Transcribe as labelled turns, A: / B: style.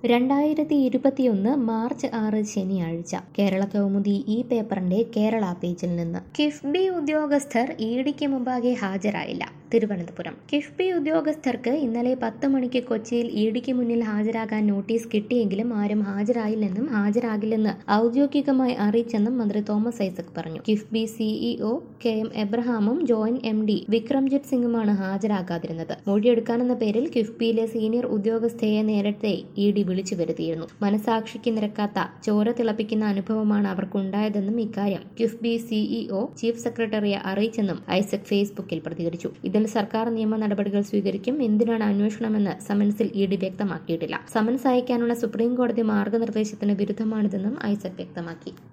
A: രണ്ടായിരത്തി ഇരുപത്തിയൊന്ന് മാർച്ച് ആറ് ശനിയാഴ്ച കേരള കൗമുദി ഈ പേപ്പറിന്റെ കേരള പേജിൽ നിന്ന് കിഫ്ബി ഉദ്യോഗസ്ഥർ ഇഡിക്ക് മുമ്പാകെ ഹാജരായില്ല തിരുവനന്തപുരം കിഫ്ബി ഉദ്യോഗസ്ഥർക്ക് ഇന്നലെ പത്ത് മണിക്ക് കൊച്ചിയിൽ ഇഡിക്ക് മുന്നിൽ ഹാജരാകാൻ നോട്ടീസ് കിട്ടിയെങ്കിലും ആരും ഹാജരായില്ലെന്നും ഹാജരാകില്ലെന്ന് ഔദ്യോഗികമായി അറിയിച്ചെന്നും മന്ത്രി തോമസ് ഐസക് പറഞ്ഞു കിഫ്ബി സിഇഒ കെ എം എബ്രഹാമും ജോയിന്റ് എം ഡി വിക്രംജിത് സിംഗുമാണ് ഹാജരാകാതിരുന്നത് മൊഴിയെടുക്കാനെന്ന പേരിൽ കിഫ്ബിയിലെ സീനിയർ ഉദ്യോഗസ്ഥയെ നേരത്തെ ഇ ഡി വിളിച്ചു വരുത്തിയിരുന്നു മനസാക്ഷിക്ക് നിരക്കാത്ത ചോര തിളപ്പിക്കുന്ന അനുഭവമാണ് അവർക്കുണ്ടായതെന്നും ഇക്കാര്യം കിഫ്ബി സിഇഒ ചീഫ് സെക്രട്ടറിയെ അറിയിച്ചെന്നും ഐസക് ഫേസ്ബുക്കിൽ പ്രതികരിച്ചു ഇതിൽ സർക്കാർ നിയമ നടപടികൾ സ്വീകരിക്കും എന്തിനാണ് അന്വേഷണമെന്ന് സമൻസിൽ ഇ ഡി വ്യക്തമാക്കിയിട്ടില്ല സമൻസ് അയക്കാനുള്ള സുപ്രീം കോടതി മാർഗനിർദ്ദേശത്തിന് വിരുദ്ധമാണിതെന്നും ഐസക് വ്യക്തമാക്കി